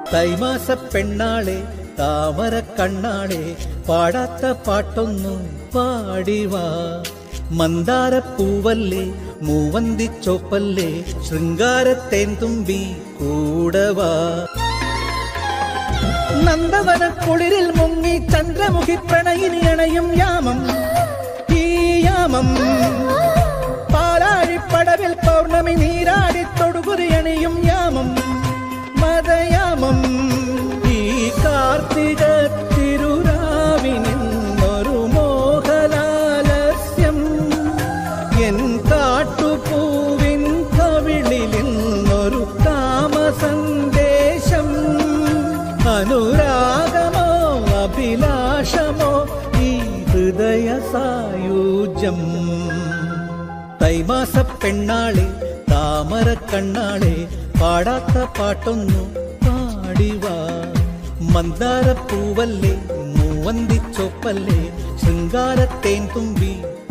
തൈമാസ പെണ്ണാളെ താമര കണ്ണാളെ പാടാത്ത പാട്ടൊന്നു പാടിവാ മന്ദാരപ്പൂവല്ലേ മൂവന്തി ചോപ്പല്ലേ ശൃംഗാരത്തേൻ തുമ്പി കൂടവാ നന്ദവന കുളിരിൽ മുങ്ങി ചന്ദ്രമുഖി പ്രണയിനി അണയും യാമം ഈ യാമം പാലാഴിപ്പടവിൽ പൗർണമി നീരാടി തൊടുകുറിയണിയും യാമം മതയാമം ഈ കാർത്തിക തിരുരാവിനിന്നൊരു മോഹലാലസ്യം എൻ കാട്ടുപൂവിൻ കവിളിൽ നിന്നൊരു കാമസന്ദേശം അനുരാഗമോ അഭിലാഷമോ ഈ ഹൃദയ സായുജ്യം തൈമാസ പെണ്ണാളെ താമര കണ്ണാളെ പാടാത്ത പാട്ടൊന്നു പാടിവാ മന്ദാരപ്പൂവല്ലേ മൂവന്തി ചോപ്പല്ലേ ശൃംഗാരത്തേൻ തുമ്പി